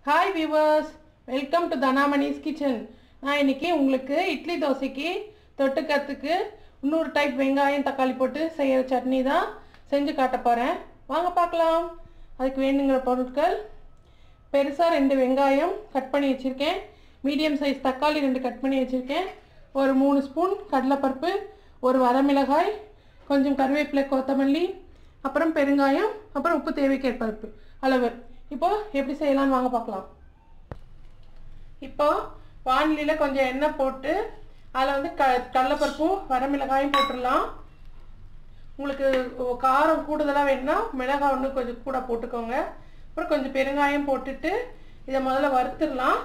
hi viewers welcome to தனாமணிஸ் kitchen நான் இன்னைக்கு உங்களுக்கு இட்லி தோசைக்கு தொட்டுக்கிறதுக்கு இன்னொரு டைப் வெங்காயம் தக்காளி போட்டு செய்கிற சட்னி தான் செஞ்சு காட்ட போகிறேன் வாங்க பார்க்கலாம் அதுக்கு வேணுங்கிற பொருட்கள் பெருசாக ரெண்டு வெங்காயம் கட் பண்ணி வச்சுருக்கேன் மீடியம் சைஸ் தக்காளி ரெண்டு கட் பண்ணி வச்சுருக்கேன் ஒரு மூணு ஸ்பூன் கடலைப்பருப்பு ஒரு வரமிளகாய் கொஞ்சம் கருவேப்பிலை கொத்தமல்லி அப்புறம் பெருங்காயம் அப்புறம் உப்பு தேவைக்கேற்பருப்பு அளவு இப்போ எப்படி செய்யலாம்னு வாங்க பார்க்கலாம் இப்போ வானிலையில் கொஞ்சம் எண்ணெய் போட்டு அதில் வந்து க கடலைப்பருப்பும் வரமிளகாயும் போட்டுடலாம் உங்களுக்கு காரம் கூடுதலாக வேணும்னா மிளகாய் ஒன்று கொஞ்சம் கூட போட்டுக்கோங்க அப்புறம் கொஞ்சம் பெருங்காயம் போட்டுட்டு இதை முதல்ல வறுத்துடலாம்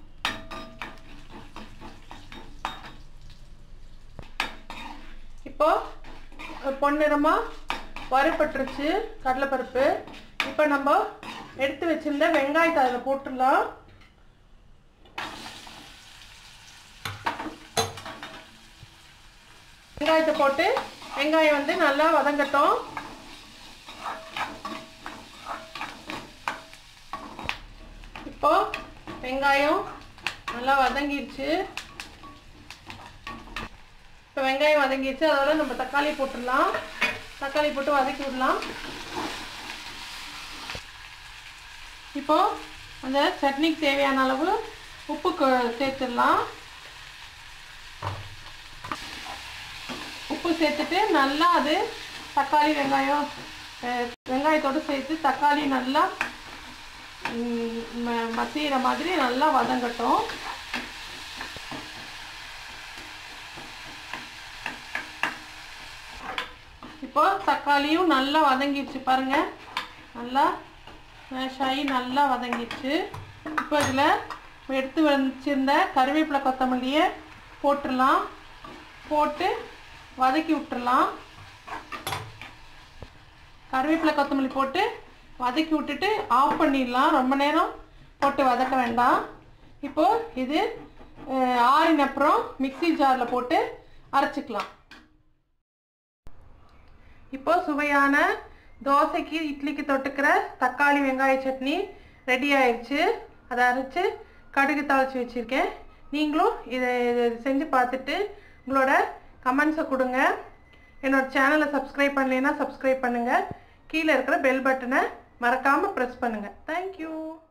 இப்போ பொன்னிறமாக வறுபட்டுருச்சு கடலைப்பருப்பு இப்போ நம்ம எடுத்து வச்சிருந்த வெங்காயத்தை அதில் போட்டுடலாம் வெங்காயத்தை போட்டு வெங்காயம் வந்து நல்லா வதங்கட்டும் இப்போ வெங்காயம் நல்லா வதங்கிடுச்சு இப்போ வெங்காயம் வதங்கிடுச்சு அதோட நம்ம தக்காளி போட்டுடலாம் தக்காளி போட்டு வதக்கி விடலாம் இப்போ அந்த சட்னிக்கு தேவையான அளவு உப்பு சேர்த்துடலாம் உப்பு சேர்த்துட்டு நல்லா அது தக்காளி வெங்காயம் வெங்காயத்தோடு சேர்த்து தக்காளி நல்லா மசிகிற மாதிரி நல்லா வதங்கட்டும் இப்போ தக்காளியும் நல்லா வதங்கிடுச்சு பாருங்க நல்லா மேஷ் ஆகி நல்லா வதங்கிடுச்சு இப்போ இதில் எடுத்து வச்சிருந்த கருவேப்பிலை கொத்தமல்லியை போட்டுடலாம் போட்டு வதக்கி விட்டுறலாம் கருவேப்பிலை கொத்தமல்லி போட்டு வதக்கி விட்டுட்டு ஆஃப் பண்ணிடலாம் ரொம்ப நேரம் போட்டு வதக்க வேண்டாம் இப்போது இது ஆறின அப்புறம் மிக்சி ஜாரில் போட்டு அரைச்சிக்கலாம் இப்போ சுவையான தோசைக்கு இட்லிக்கு தொட்டுக்கிற தக்காளி வெங்காய சட்னி ரெடி ஆயிடுச்சு அதை அரைச்சி கடுகு தாளித்து வச்சுருக்கேன் நீங்களும் இதை செஞ்சு பார்த்துட்டு உங்களோட கமெண்ட்ஸை கொடுங்க என்னோட சேனலை சப்ஸ்கிரைப் பண்ணலைன்னா சப்ஸ்கிரைப் பண்ணுங்கள் கீழே இருக்கிற பெல் பட்டனை மறக்காமல் ப்ரெஸ் பண்ணுங்கள் தேங்க்யூ